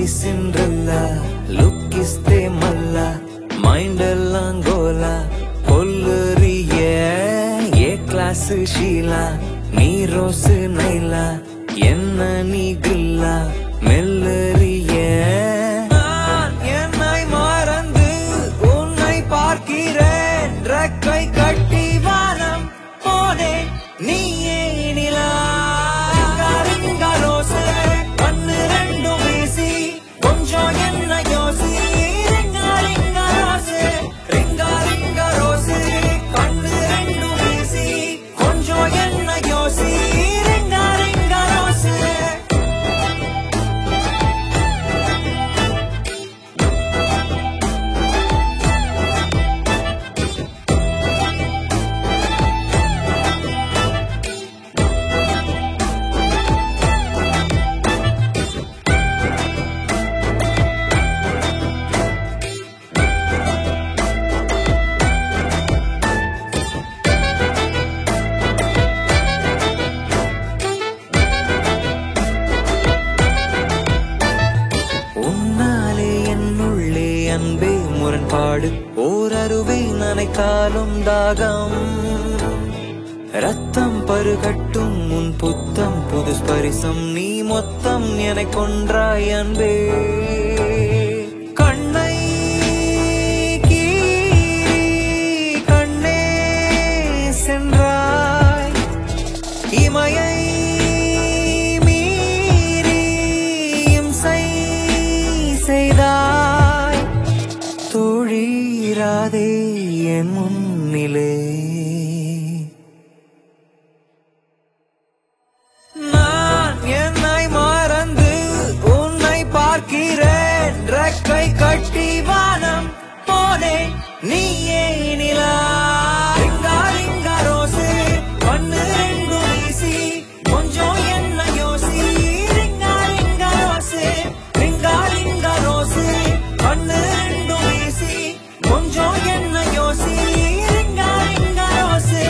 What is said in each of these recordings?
Cinderella look is the மல்லா mind எல்லாம் கோலா கொல்லுறிய ஏ கிளாஸ் ஷீலா நீ ரோசு நைலா என்ன நீ கில்லா மெல்லுறிய நான் என்னை மறந்து உன்னை பார்க்கிறேன் ரெக்கை கட்டி வானம் போனேன் நீயே நிலா ரிங்க ரோசே கண்ணு ரெண்டும் வீசி கொஞ்சம் என்ன யோசி ரிங்க ரிங்க ரோசே ரிங்க ரிங்க ரோசே கண்ணு ரெண்டும் வீசி கொஞ்சம் என்ன யோசி ரிங்க ரிங்க ரோசே உன்னாலே என்னுள்ளே அன்பே முரண்பாடு ஓரருவை நனைத்தாலும் தாகம் ரத்தம் பருகட்டும் உன் புத்தம் புது ஸ்பரிசம் நீ மொத்தம் என கொன்றாய் அன்பே கண்ணை கீறி கண்ணே சென்றாய் இமையை மீறி இம்சை செய்தாய் தொழீராதே என் முன்னிலே நான் என்னை மறந்து உன்னை பார்க்கிறேன் ரெக்கை கட்டி வானம் போனேன் நீயே நிலா ரிங்கா ரிங்கா ரோசு கண்ணு ரெண்டு வீசி கொஞ்சம் என்ன யோசி ரிங்கா ரிங்கா ரோசு ரிங்கா ரிங்கா ரோசு கண்ணு ரெண்டு வீசி கொஞ்சம் என்ன யோசி ரிங்கா ரிங்கா rose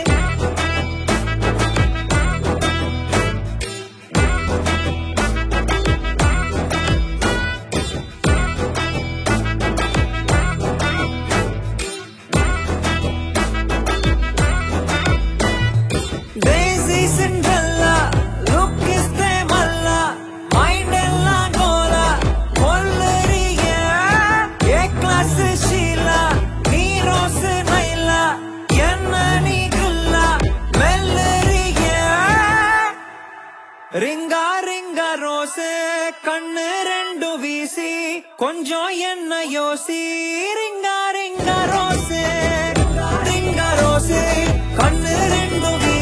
Daisy Cinderella, look is the malla, mind எல்லாம் கோலா, கொல்லுறிய, ஏ class ஷீலா, நீ ரோசு நைலா, என்ன நீ குல்லா, மெல்லுறிய. ரிங்கா ரிங்கா ரோசே கண்ணு ரெண்டு வீசி கொஞ்சம் என்ன யோசி ரிங்கா ரிங்கா ரோசே ரிங்கா ரோசே கண்ணு ரெண்டு வீசி